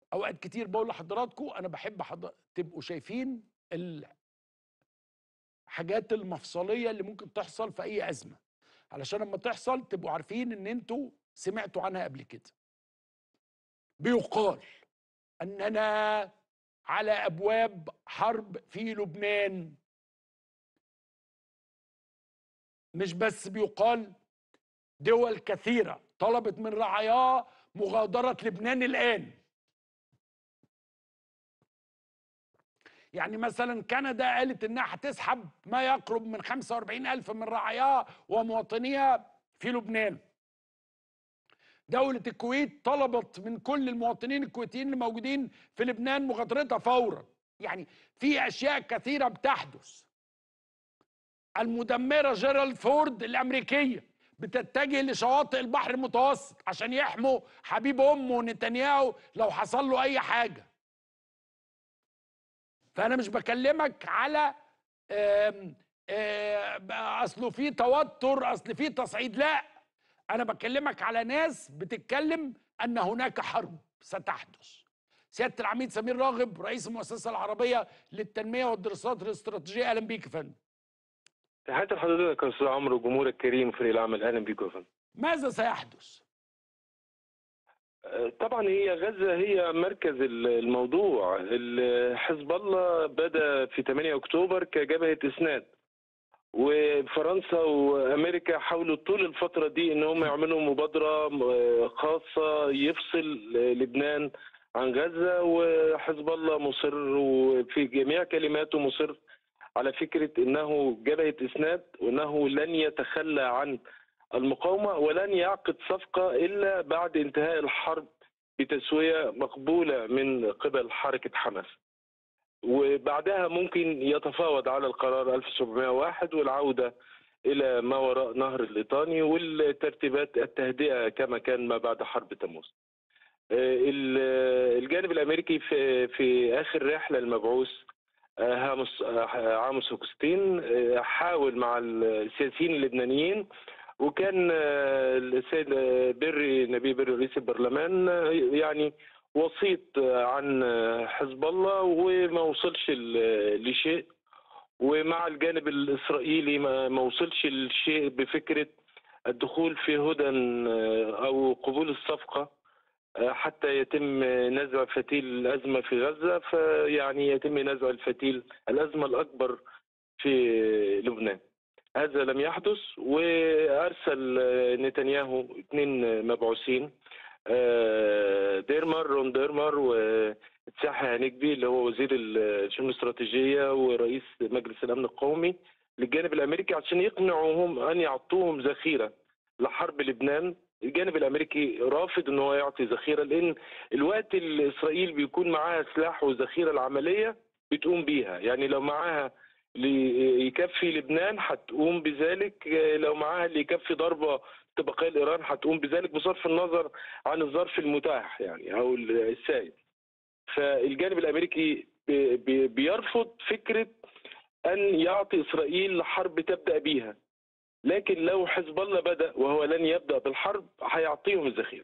اوقات كتير بقول لحضراتكم انا بحب حضر... تبقوا شايفين الحاجات المفصليه اللي ممكن تحصل في اي ازمه علشان لما تحصل تبقوا عارفين ان انتوا سمعتوا عنها قبل كده بيقال اننا على ابواب حرب في لبنان مش بس بيقال دول كثيره طلبت من رعاياها مغادره لبنان الان يعني مثلا كندا قالت انها هتسحب ما يقرب من 45 الف من رعاياها ومواطنيها في لبنان دولة الكويت طلبت من كل المواطنين الكويتيين اللي موجودين في لبنان مغادرتها فورا يعني في اشياء كثيرة بتحدث المدمرة جيرالد فورد الامريكية بتتجه لشواطئ البحر المتوسط عشان يحموا حبيب امه نتنياهو لو حصل له اي حاجه فانا مش بكلمك على آم آم اصله في توتر اصل في تصعيد لا انا بكلمك على ناس بتتكلم ان هناك حرب ستحدث سياده العميد سمير راغب رئيس المؤسسه العربيه للتنميه والدراسات الاستراتيجيه اهلا بيك يا فندم تحياتي لحضرتك يا استاذ عمرو وجمهورك الكريم فريق العمل اهلا بيكم يا فندم ماذا سيحدث طبعا هي غزه هي مركز الموضوع حزب الله بدا في 8 اكتوبر كجبهه اسناد وفرنسا وامريكا حاولوا طول الفتره دي ان هم يعملوا مبادره خاصه يفصل لبنان عن غزه وحزب الله مصر وفي جميع كلماته مصر على فكره انه جبهه اسناد وانه لن يتخلى عن المقاومه ولن يعقد صفقه الا بعد انتهاء الحرب بتسويه مقبوله من قبل حركه حماس. وبعدها ممكن يتفاوض على القرار 1701 والعوده الى ما وراء نهر الليطاني والترتيبات التهدئه كما كان ما بعد حرب تموز. الجانب الامريكي في في اخر رحله المبعوث هاموس عاموس هوكستين حاول مع السياسيين اللبنانيين وكان السيد بري نبي بري رئيس البرلمان يعني وسيط عن حزب الله وما وصلش لشيء ومع الجانب الاسرائيلي ما وصلش لشيء بفكره الدخول في هدى او قبول الصفقه حتى يتم نزع فتيل الازمه في غزه فيعني يتم نزع الفتيل الازمه الاكبر في لبنان. هذا لم يحدث وارسل نتنياهو اثنين مبعوثين ديرمر رون ديرمر وتساحي هنجبي اللي هو وزير الشؤون الاستراتيجيه ورئيس مجلس الامن القومي للجانب الامريكي عشان يقنعوهم ان يعطوهم ذخيره لحرب لبنان الجانب الامريكي رافض ان هو يعطي ذخيره لان الوقت اللي اسرائيل بيكون معاها سلاح وذخيره العمليه بتقوم بيها يعني لو معاها يكفي لبنان هتقوم بذلك لو معاها اللي يكفي ضربه طبقيه لايران هتقوم بذلك بصرف النظر عن الظرف المتاح يعني او السائد فالجانب الامريكي بيرفض فكره ان يعطي اسرائيل حرب تبدا بيها لكن لو حزب الله بدا وهو لن يبدا بالحرب هيعطيهم الذخيره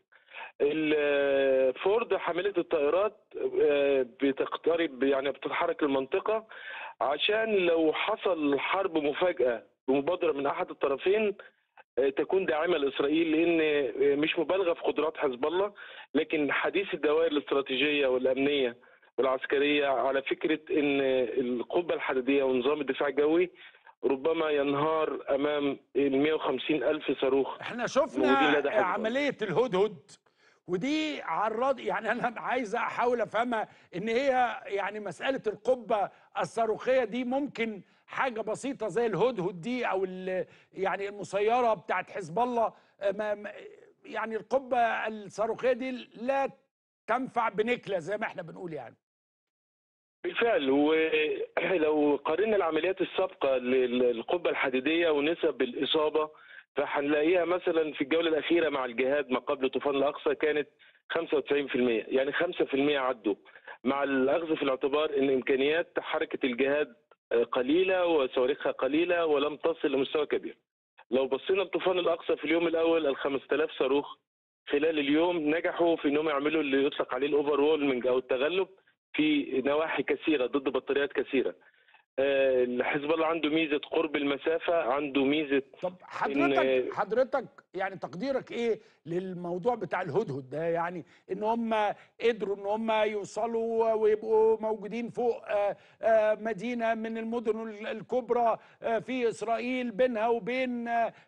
فورد حامله الطائرات بتقترب يعني بتتحرك المنطقه عشان لو حصل حرب مفاجاه بمبادره من احد الطرفين تكون داعمه لاسرائيل لان مش مبالغه في قدرات حزب الله لكن حديث الدوائر الاستراتيجيه والامنيه والعسكريه على فكره ان القبه الحديديه ونظام الدفاع الجوي ربما ينهار امام ال 150 الف صاروخ احنا شفنا عمليه الهدهد ودي عرض يعني انا عايز احاول افهمها ان هي يعني مساله القبه الصاروخيه دي ممكن حاجه بسيطه زي الهدهد دي او يعني المسيره بتاعت حزب الله يعني القبه الصاروخيه دي لا تنفع بنكله زي ما احنا بنقول يعني بالفعل ولو قارنا العمليات السابقه للقبه الحديديه ونسب الاصابه فهنلاقيها مثلا في الجوله الاخيره مع الجهاد ما قبل طوفان الاقصى كانت 95% يعني 5% عدوا مع الاخذ في الاعتبار ان امكانيات حركه الجهاد قليله وصواريخها قليله ولم تصل لمستوى كبير. لو بصينا لطوفان الاقصى في اليوم الاول ال 5000 صاروخ خلال اليوم نجحوا في انهم يعملوا اللي يطلق عليه الاوفر وولمنج او التغلب في نواحي كثيره ضد بطاريات كثيره. آه، حزب الله عنده ميزه قرب المسافه عنده ميزه طب حضرتك حضرتك يعني تقديرك ايه للموضوع بتاع الهدهد ده يعني ان هم قدروا ان هم يوصلوا ويبقوا موجودين فوق آه، آه، مدينه من المدن الكبرى في اسرائيل بينها وبين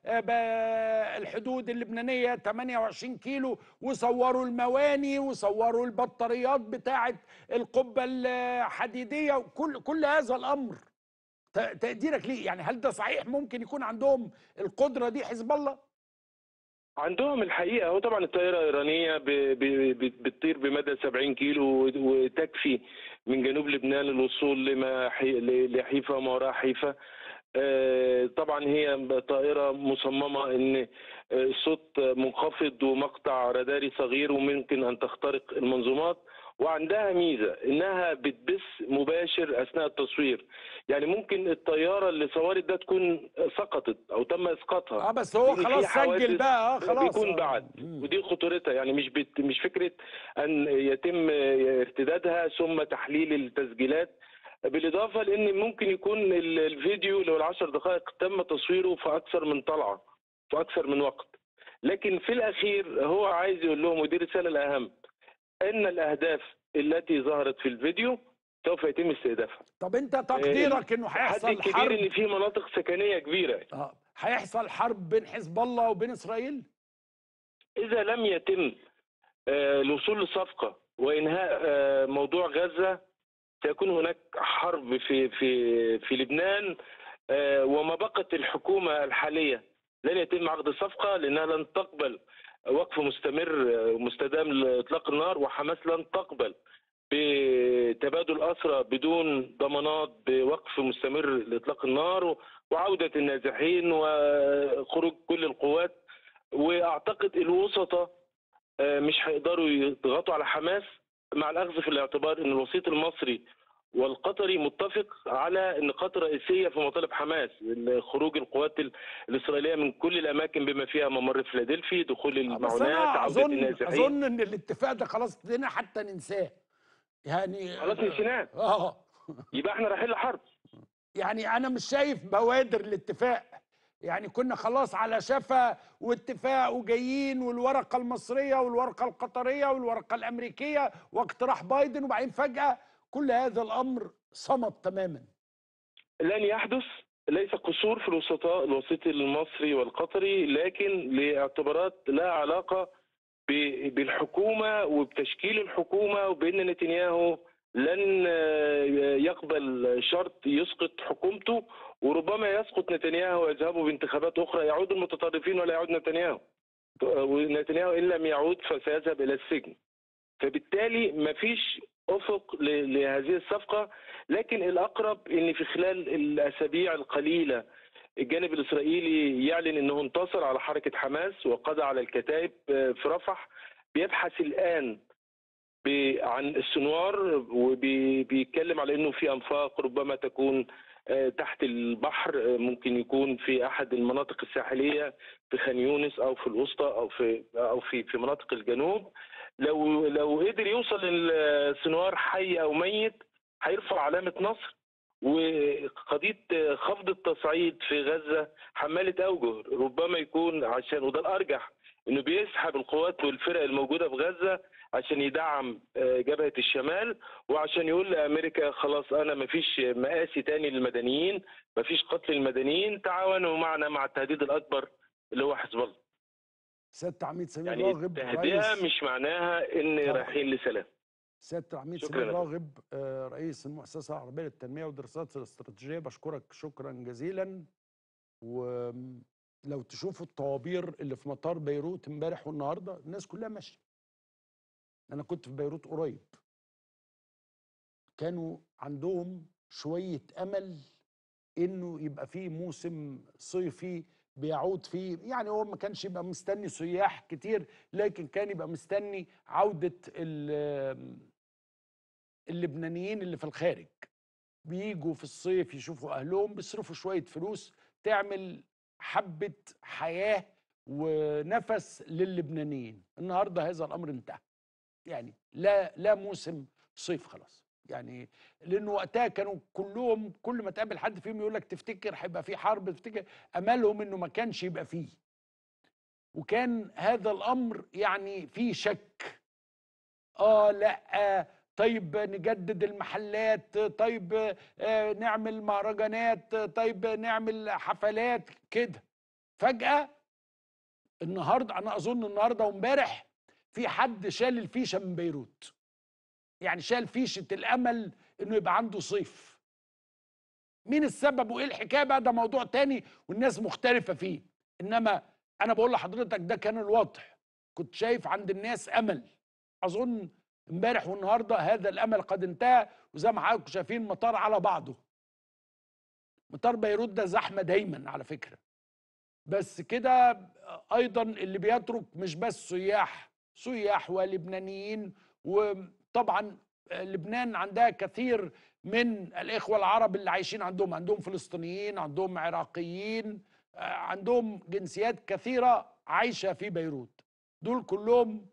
الحدود اللبنانيه 28 كيلو وصوروا المواني وصوروا البطاريات بتاعه القبه الحديديه وكل كل هذا الامر تقديرك ليه يعني هل ده صحيح ممكن يكون عندهم القدره دي حزب الله عندهم الحقيقه هو طبعا الطائره ايرانيه بتطير بمدى 70 كيلو وتكفي من جنوب لبنان الوصول لما لحيفا وما وراء حيفا آه، طبعا هي طائره مصممه ان الصوت منخفض ومقطع راداري صغير وممكن ان تخترق المنظومات وعندها ميزه انها بتبث مباشر اثناء التصوير يعني ممكن الطياره اللي صورت ده تكون سقطت او تم اسقاطها اه بس هو خلاص سجل بقى اه خلاص بيكون آه. بعد ودي خطورتها يعني مش بت مش فكره ان يتم ارتدادها ثم تحليل التسجيلات بالاضافه لان ممكن يكون الفيديو لو العشر دقائق تم تصويره في اكثر من طلعه في اكثر من وقت لكن في الاخير هو عايز يقول لهم ودي الرساله الاهم ان الاهداف التي ظهرت في الفيديو سوف يتم استهدافها طب انت تقديرك انه هيحصل حرب ان في مناطق سكنيه كبيره اه هيحصل حرب بين حزب الله وبين اسرائيل اذا لم يتم آه، الوصول لصفقه وانهاء آه، موضوع غزه سيكون هناك حرب في في في لبنان آه، وما بقت الحكومه الحاليه لن يتم عقد صفقه لانها لن تقبل وقف مستمر مستدام لاطلاق النار وحماس لن تقبل بتبادل اسرى بدون ضمانات بوقف مستمر لاطلاق النار وعوده النازحين وخروج كل القوات واعتقد الوسطاء آه، مش هيقدروا يضغطوا على حماس مع الاخذ في الاعتبار ان الوسيط المصري والقطري متفق على النقاط الرئيسيه في مطالب حماس خروج القوات الاسرائيليه من كل الاماكن بما فيها ممر فيلادلفي دخول المعونات عوده النازحين اظن ان الاتفاق ده خلاص لنا حتى ننساه يعني خلاص نسيناه اه يبقى احنا رايحين لحرب يعني انا مش شايف بوادر الاتفاق يعني كنا خلاص على شفا واتفاق وجايين والورقه المصريه والورقه القطريه والورقه الامريكيه واقتراح بايدن وبعدين فجاه كل هذا الامر صمت تماما لن يحدث ليس قصور في الوسطاء الوسيط المصري والقطري لكن لاعتبارات لا علاقه بالحكومه وبتشكيل الحكومه وبان نتنياهو لن يقبل شرط يسقط حكومته وربما يسقط نتنياهو ويذهبوا بانتخابات اخرى يعود المتطرفين ولا يعود نتنياهو ونتنياهو ان لم يعود فسيذهب الى السجن فبالتالي ما فيش افق لهذه الصفقه لكن الاقرب ان في خلال الاسابيع القليله الجانب الاسرائيلي يعلن انه انتصر على حركه حماس وقضى على الكتائب في رفح بيبحث الان عن السنوار وبيتكلم على انه في انفاق ربما تكون آه، تحت البحر آه، ممكن يكون في احد المناطق الساحليه في خان يونس او في الوسطى او في او في في مناطق الجنوب لو لو قدر يوصل السنوار حي او ميت هيرفع علامه نصر وقضيه خفض التصعيد في غزه حماله اوجه ربما يكون عشان وده الارجح انه بيسحب القوات والفرق الموجوده في غزه عشان يدعم آه، جبهه الشمال وعشان يقول لامريكا خلاص انا مفيش مقاسي تاني للمدنيين مفيش قتل المدنيين تعاونوا معنا مع التهديد الاكبر اللي هو حزب الله سياده عميد سمير يعني راغب التهدئه مش معناها ان رايحين لسلام سياده عميد سمير راغب آه، رئيس المؤسسه العربيه للتنميه والدراسات الاستراتيجيه بشكرك شكرا جزيلا ولو تشوفوا الطوابير اللي في مطار بيروت امبارح والنهارده الناس كلها ماشيه انا كنت في بيروت قريب كانوا عندهم شويه امل انه يبقى فيه موسم صيفي بيعود فيه يعني هو ما كانش يبقى مستني سياح كتير لكن كان يبقى مستني عودة اللبنانيين اللي في الخارج بيجوا في الصيف يشوفوا أهلهم بيصرفوا شوية فلوس تعمل حبة حياة ونفس للبنانيين النهارده هذا الامر انتهى يعني لا لا موسم صيف خلاص يعني لانه وقتها كانوا كلهم كل ما تقابل حد فيهم يقول لك تفتكر هيبقى في حرب تفتكر املهم انه ما كانش يبقى فيه وكان هذا الامر يعني فيه شك اه لا طيب نجدد المحلات طيب آه نعمل مهرجانات طيب نعمل حفلات كده فجأة النهارده انا اظن النهارده وامبارح في حد شال الفيشه من بيروت يعني شال فيشه الامل انه يبقى عنده صيف مين السبب وايه الحكايه بقى ده موضوع تاني والناس مختلفه فيه انما انا بقول لحضرتك ده كان الوضع كنت شايف عند الناس امل اظن امبارح والنهارده هذا الامل قد انتهى وزي ما حضراتكم شايفين مطار على بعضه مطار بيروت ده زحمه دايما على فكره بس كده ايضا اللي بيترك مش بس سياح سياح ولبنانيين وطبعا لبنان عندها كثير من الاخوه العرب اللي عايشين عندهم عندهم فلسطينيين عندهم عراقيين عندهم جنسيات كثيره عايشه في بيروت دول كلهم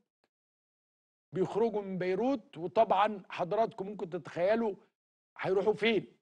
بيخرجوا من بيروت وطبعا حضراتكم ممكن تتخيلوا هيروحوا فين